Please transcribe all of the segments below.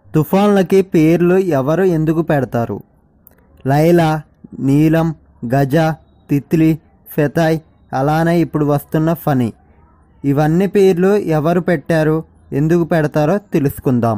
తుఫాన్లకి పేర్లు ఎవరు ఎందుకు పెడతారు లైలా నీలం గజ తిత్లీ ఫెతాయ్ అలానే ఇప్పుడు వస్తున్న ఫనీ ఇవన్నీ పేర్లు ఎవరు పెట్టారు ఎందుకు పెడతారో తెలుసుకుందాం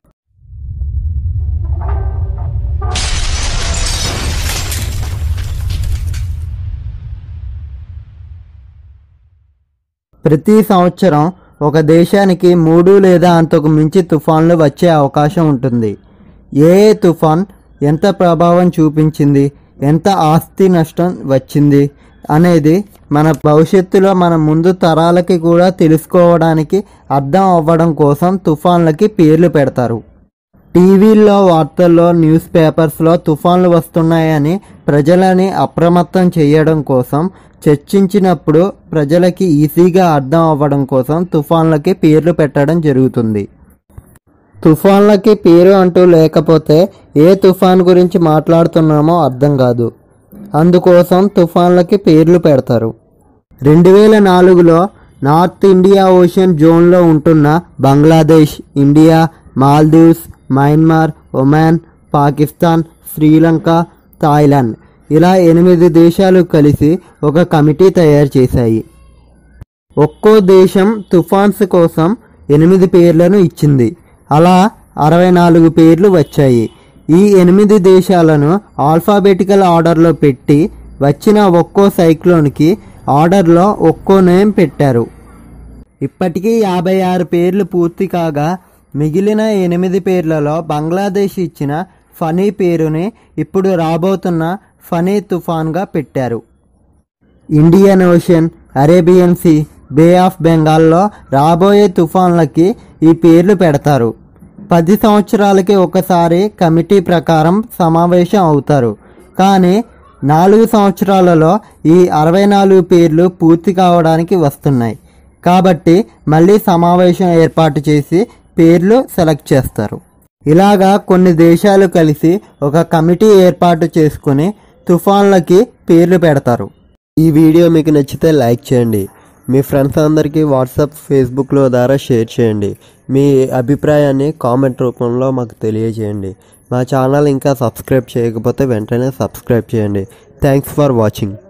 ప్రతి సంవత్సరం ఒక దేశానికి మూడు లేదా అంతకు మించి తుఫాన్లు వచ్చే అవకాశం ఉంటుంది ఏ ఏ తుఫాన్ ఎంత ప్రభావం చూపించింది ఎంత ఆస్తి నష్టం వచ్చింది అనేది మన భవిష్యత్తులో మన ముందు తరాలకి కూడా తెలుసుకోవడానికి అర్థం అవ్వడం కోసం తుఫాన్లకి పేర్లు పెడతారు టీవీల్లో వార్తల్లో న్యూస్ పేపర్స్లో తుఫాన్లు వస్తున్నాయని ప్రజలని అప్రమత్తం చేయడం కోసం చర్చించినప్పుడు ప్రజలకి ఈజీగా అర్థం అవ్వడం కోసం తుఫాన్లకి పేర్లు పెట్టడం జరుగుతుంది తుఫాన్లకి పేరు అంటూ లేకపోతే ఏ తుఫాన్ గురించి మాట్లాడుతున్నామో అర్థం కాదు అందుకోసం తుఫాన్లకి పేర్లు పెడతారు రెండు వేల నాలుగులో నార్త్ ఇండియా ఓషన్ జోన్లో ఉంటున్న Bangladesh India Maldives Myanmar Oman Pakistan Sri Lanka Thailand ఇలా ఎనిమిది దేశాలు కలిసి ఒక కమిటీ తయారు చేశాయి ఒక్కో దేశం తుఫాన్స్ కోసం ఎనిమిది పేర్లను ఇచ్చింది అలా అరవై నాలుగు పేర్లు వచ్చాయి ఈ ఎనిమిది దేశాలను ఆల్ఫాబెటికల్ ఆర్డర్లో పెట్టి వచ్చిన ఒక్కో సైక్లోన్కి ఆర్డర్లో ఒక్కో నేమ్ పెట్టారు ఇప్పటికీ యాభై ఆరు పేర్లు పూర్తి కాగా మిగిలిన ఎనిమిది పేర్లలో బంగ్లాదేశ్ ఇచ్చిన ఫనీ పేరుని ఇప్పుడు రాబోతున్న ఫనీ తుఫాన్గా పెట్టారు Indian Ocean Arabian Sea Bay of బెంగాల్లో రాబోయే తుఫాన్లకి ఈ పేర్లు పెడతారు పది సంవత్సరాలకి ఒకసారి కమిటీ ప్రకారం సమావేశం అవుతారు కానీ నాలుగు సంవత్సరాలలో ఈ అరవై నాలుగు పేర్లు పూర్తి కావడానికి వస్తున్నాయి కాబట్టి మళ్ళీ సమావేశం ఏర్పాటు చేసి పేర్లు సెలెక్ట్ చేస్తారు ఇలాగా కొన్ని దేశాలు కలిసి ఒక కమిటీ ఏర్పాటు చేసుకుని తుఫాన్లకి పేర్లు పెడతారు ఈ వీడియో మీకు నచ్చితే లైక్ చేయండి మీ ఫ్రెండ్స్ అందరికీ వాట్సాప్ ఫేస్బుక్లో ద్వారా షేర్ చేయండి మీ అభిప్రాయాన్ని కామెంట్ రూపంలో మాకు తెలియజేయండి మా ఛానల్ ఇంకా సబ్స్క్రైబ్ చేయకపోతే వెంటనే సబ్స్క్రైబ్ చేయండి థ్యాంక్స్ ఫర్ వాచింగ్